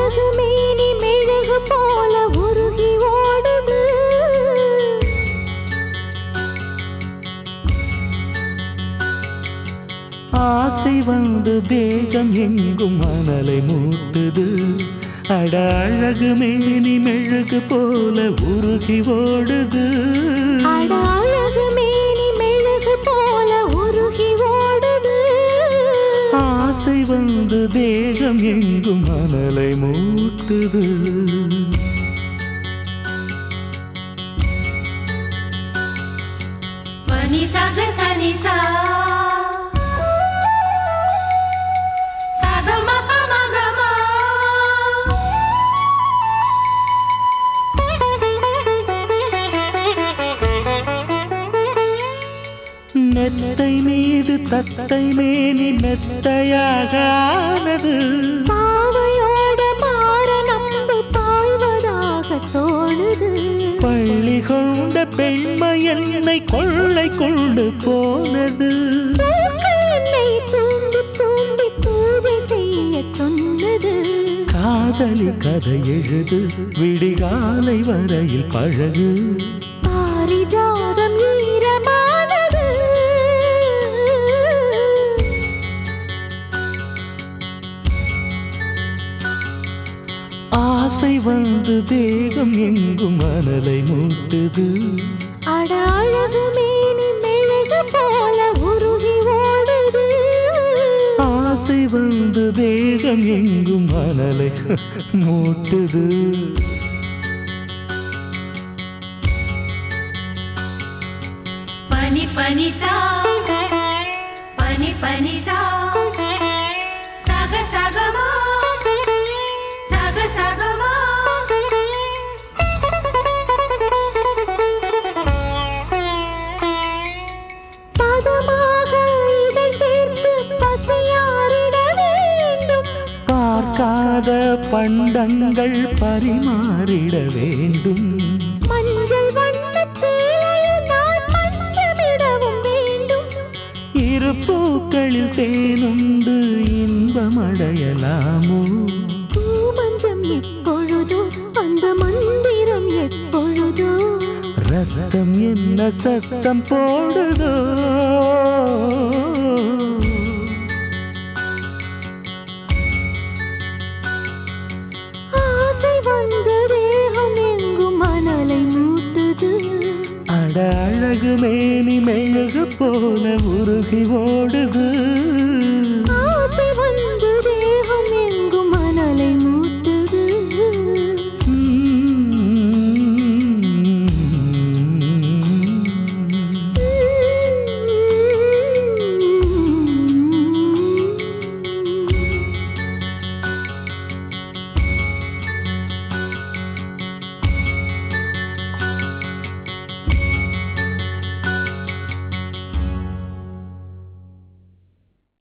அழகு மேனி மெழுகு போல உருகி ஓடுது ஆசை வந்து தேகம் எங்கும் மணலை மூட்டுது அட அழகு மேனி மெழுகு போல உருகி ஓடுது அட அழகு மேனி மெழுகு போல உருகி ஓடுது ஆசை வந்து தேகம் எங்கும் மணலை மூட்டுது மணி சக சனி சா சகம பமகமா மெத்தை மீது தத்தை மேனி மெத்தையாக ஆனது பாவையோட மாற நம்பு பாய்வதாக தோணுது பள்ளி கொண்ட பெண்மை என்னை கொள்ளை கொண்டு போனது பூக்கள் என்னை தூண்டி தூண்டி பூஜை செய்ய சொன்னது காதலி கதை எழுது விடிகாலை வரையில் பழகு பாரிஜாதம் ஈரமானது ஆசை வந்து தேகம் எங்கும் மணலை மூட்டுது அட அழகு மேனி மெழுகு போல உருகி ஓடுது ஆசை வந்து தேகம் எங்கும் மணலை மூட்டுது பனி பனி சா பனி பனி சா சக சகமா சக சகமா பதமாக இதை சேர்த்து பசியாரிட வேண்டும் பார்க்காத பண்டங்கள் பரிமாறிட வேண்டும் மஞ்சள் வண்ணத் சேலையில் நான் மஞ்சமிடவும் வேண்டும் இரு பூக்களில் தேனுண்டு இன்பமடையலாமோ பூமஞ்சம் எப்பொழுதோ அந்த மந்திரம் எப்பொழுதோ ரத்தம் என்ன சத்தம் போடுதோ ஆசை வந்த தேகம் எங்கும் மணலை மூட்டுது அட அழகு மேனி மெழுகு போல உருகி ஓடுது